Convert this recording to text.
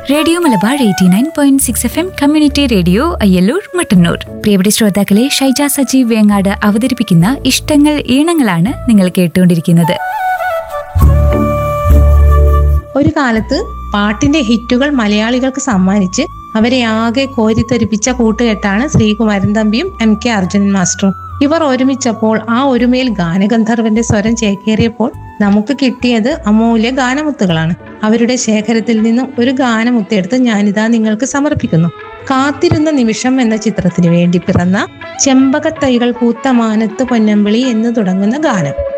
radio Malabar eighty nine point six F M community radio Ayyallur Mattannur പ്രിയപ്പെട്ട ശ്രോതാക്കളെ ഷൈജ സജീവ് വേങ്ങാട് അവതരിപ്പിക്കുന്ന ഇഷ്ടങ്ങൾ ഈണങ്ങളാണ് നിങ്ങൾ കേട്ടുകൊണ്ടിരിക്കുന്നത് ഒരു കാലത്ത് പാട്ടിന്റെ ഹിറ്റുകൾ മലയാളികൾക്ക് സമ്മാനിച്ച് അവരെ ആകെ കോരിത്തെരിപ്പിച്ച കൂട്ടുകെട്ടാണ് ശ്രീകുമാരൻ തമ്പിയും എം കെ അർജുനൻ മാസ്റ്ററും ഇവർ ഒരുമിച്ചപ്പോൾ ആ ഒരുമയിൽ ഗാനഗന്ധർവന്റെ സ്വരം ചേക്കേറിയപ്പോൾ നമുക്ക് കിട്ടിയത് അമൂല്യ ഗാനമുത്തുകളാണ് അവരുടെ ശേഖരത്തിൽ നിന്നും ഒരു ഗാനമുത്തെടുത്ത് ഞാനിതാ നിങ്ങൾക്ക് സമർപ്പിക്കുന്നു കാത്തിരുന്ന നിമിഷം എന്ന ചിത്രത്തിന് വേണ്ടി പിറന്ന ചെമ്പകത്തൈകൾ പൂത്ത മാനത്ത് പൊന്നമ്പിളി എന്ന് തുടങ്ങുന്ന ഗാനം